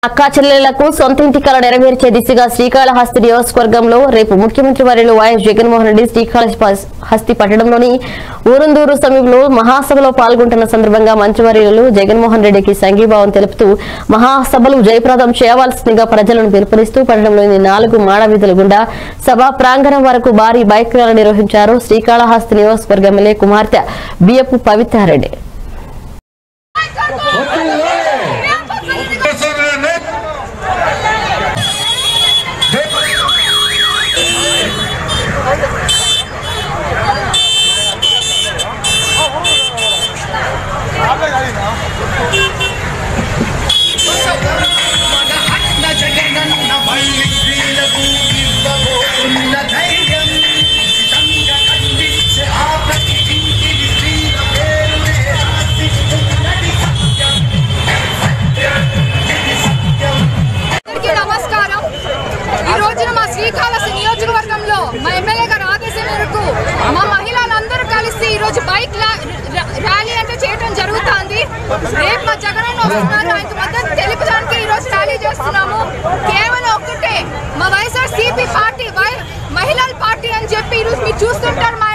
అక్కా చెల్లెళ్లకు సొంత ఇంటి కల నెరవేర్చే దిశగా శ్రీకాళహస్తి నియోజకవర్గంలో రేపు ముఖ్యమంత్రి వర్యులు వైఎస్ జగన్మోహన్ రెడ్డి శ్రీకాళహస్తి పట్టణంలోని ఊరుందూరు సమీపంలో మహాసభలో పాల్గొంటున్న సందర్భంగా మంత్రివర్యులు జగన్మోహన్ రెడ్డికి సంఘీభావం తెలుపుతూ మహాసభలు జయప్రదం చేయవలసిందిగా ప్రజలను పిలుపునిస్తూ పట్టణంలోని నాలుగు మాడవీధుల గుండా సభా ప్రాంగణం వరకు భారీ బైక్ ర్యాలీ నిర్వహించారు శ్రీకాళహస్తి నియోజకవర్గ ఎమ్మెల్యే కుమార్తె బియ్యపు పవిత్రారెడ్డి అన్న జగనన్న మళ్ళీ వీళ్ళకు ఇవ్వబోతున్న ధైర్యం నిశితంగా ఖండించే ఆ ప్రతి ఇంటిని స్త్రీల పేరునే రాసిస్తున్నది సత్యం. సత్యం. ఇది సత్యం. అందరికీ నమస్కారం ఈ రోజున మా శ్రీకాళహస్తి నియోజకవర్గంలో మా ఎమ్మెల్యే గారి ఆదేశం మేరకు మా మహిళలందరూ కలిసి ఈ రోజు బైక్ లా- రా- ర్యాలీ అంటే చేయడం జరుగుతుంది రేపు మా జగనన్న వస్తున్నారు ఆయనకు మద్దతు తెలుపడానికి ఈ రోజు ర్యాలీ చేస్తున్నాము కేవలం ఒక్కటే మా వైఎస్ఆర్ సిపి పార్టీ వై- మహిళల పార్టీ అని చెప్పి ఈ రోజు మీరు చూస్తుంటారు మా